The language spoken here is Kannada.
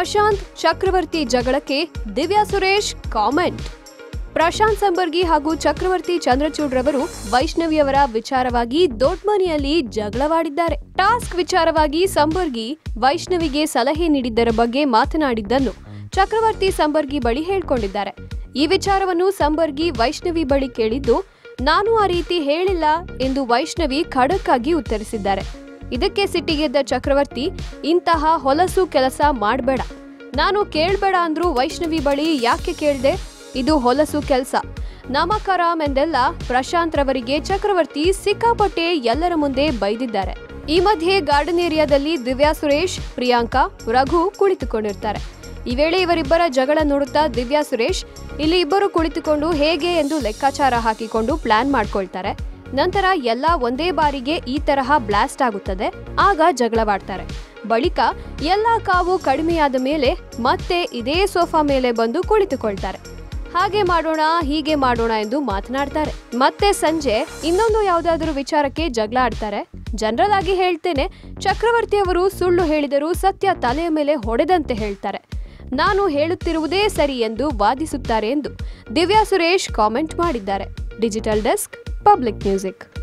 ಪ್ರಶಾಂತ್ ಚಕ್ರವರ್ತಿ ಜಗಳಕ್ಕೆ ದಿವ್ಯಾ ಸುರೇಶ್ ಕಾಮೆಂಟ್ ಪ್ರಶಾಂತ್ ಸಂಬರ್ಗಿ ಹಾಗೂ ಚಕ್ರವರ್ತಿ ಚಂದ್ರಚೂಡ್ ರವರು ವೈಷ್ಣವಿಯವರ ವಿಚಾರವಾಗಿ ದೊಡ್ಮನೆಯಲ್ಲಿ ಜಗಳವಾಡಿದ್ದಾರೆ ಟಾಸ್ಕ್ ವಿಚಾರವಾಗಿ ಸಂಬರ್ಗಿ ವೈಷ್ಣವಿಗೆ ಸಲಹೆ ನೀಡಿದ್ದರ ಬಗ್ಗೆ ಮಾತನಾಡಿದ್ದನ್ನು ಚಕ್ರವರ್ತಿ ಸಂಬರ್ಗಿ ಬಳಿ ಹೇಳ್ಕೊಂಡಿದ್ದಾರೆ ಈ ವಿಚಾರವನ್ನು ಸಂಬರ್ಗಿ ವೈಷ್ಣವಿ ಬಳಿ ಕೇಳಿದ್ದು ನಾನು ಆ ರೀತಿ ಹೇಳಿಲ್ಲ ಎಂದು ವೈಷ್ಣವಿ ಖಡಕ್ ಆಗಿ ಉತ್ತರಿಸಿದ್ದಾರೆ ಇದಕ್ಕೆ ಸಿಟ್ಟಿಗೆದ್ದ ಚಕ್ರವರ್ತಿ ಇಂತಹ ಹೊಲಸು ಕೆಲಸ ಮಾಡಬೇಡ ನಾನು ಕೇಳ್ಬೇಡ ಅಂದ್ರೂ ವೈಷ್ಣವಿ ಬಳಿ ಯಾಕೆ ಕೇಳ್ದೆ ಇದು ಹೊಲಸು ಕೆಲಸ ನಮಕರಾಮ್ ಎಂದೆಲ್ಲ ಪ್ರಶಾಂತ್ ರವರಿಗೆ ಚಕ್ರವರ್ತಿ ಸಿಕ್ಕಾಪಟ್ಟೆ ಎಲ್ಲರ ಮುಂದೆ ಬೈದಿದ್ದಾರೆ ಈ ಮಧ್ಯೆ ಗಾರ್ಡನ್ ಏರಿಯಾದಲ್ಲಿ ದಿವ್ಯಾ ಸುರೇಶ್ ಪ್ರಿಯಾಂಕಾ ರಘು ಕುಳಿತುಕೊಂಡಿರ್ತಾರೆ ಈ ವೇಳೆ ಇವರಿಬ್ಬರ ಜಗಳ ನೋಡುತ್ತಾ ದಿವ್ಯಾ ಸುರೇಶ್ ಇಲ್ಲಿ ಇಬ್ಬರು ಕುಳಿತುಕೊಂಡು ಹೇಗೆ ಎಂದು ಲೆಕ್ಕಾಚಾರ ಹಾಕಿಕೊಂಡು ಪ್ಲಾನ್ ಮಾಡ್ಕೊಳ್ತಾರೆ ನಂತರ ಎಲ್ಲ ಒಂದೇ ಬಾರಿಗೆ ಈ ತರಹ ಬ್ಲಾಸ್ಟ್ ಆಗುತ್ತದೆ ಆಗ ಜಗಳವಾಡ್ತಾರೆ ಬಳಿಕ ಎಲ್ಲ ಕಾವು ಕಡಿಮೆಯಾದ ಮೇಲೆ ಮತ್ತೆ ಇದೇ ಸೋಫಾ ಮೇಲೆ ಬಂದು ಕುಳಿತುಕೊಳ್ತಾರೆ ಹಾಗೆ ಮಾಡೋಣ ಹೀಗೆ ಮಾಡೋಣ ಎಂದು ಮಾತನಾಡ್ತಾರೆ ಮತ್ತೆ ಸಂಜೆ ಇನ್ನೊಂದು ಯಾವುದಾದ್ರೂ ವಿಚಾರಕ್ಕೆ ಜಗಳ ಆಡ್ತಾರೆ ಜನರಲ್ ಆಗಿ ಹೇಳ್ತೇನೆ ಚಕ್ರವರ್ತಿ ಅವರು ಸುಳ್ಳು ಹೇಳಿದರೂ ಸತ್ಯ ತಲೆಯ ಮೇಲೆ ಹೊಡೆದಂತೆ ಹೇಳ್ತಾರೆ ನಾನು ಹೇಳುತ್ತಿರುವುದೇ ಸರಿ ಎಂದು ವಾದಿಸುತ್ತಾರೆ ಎಂದು ದಿವ್ಯಾ ಸುರೇಶ್ ಕಾಮೆಂಟ್ ಮಾಡಿದ್ದಾರೆ ಡಿಜಿಟಲ್ ಡೆಸ್ಕ್ ಪಬ್ಲಿಕ್ ಮ್ಯೂಸಿಕ್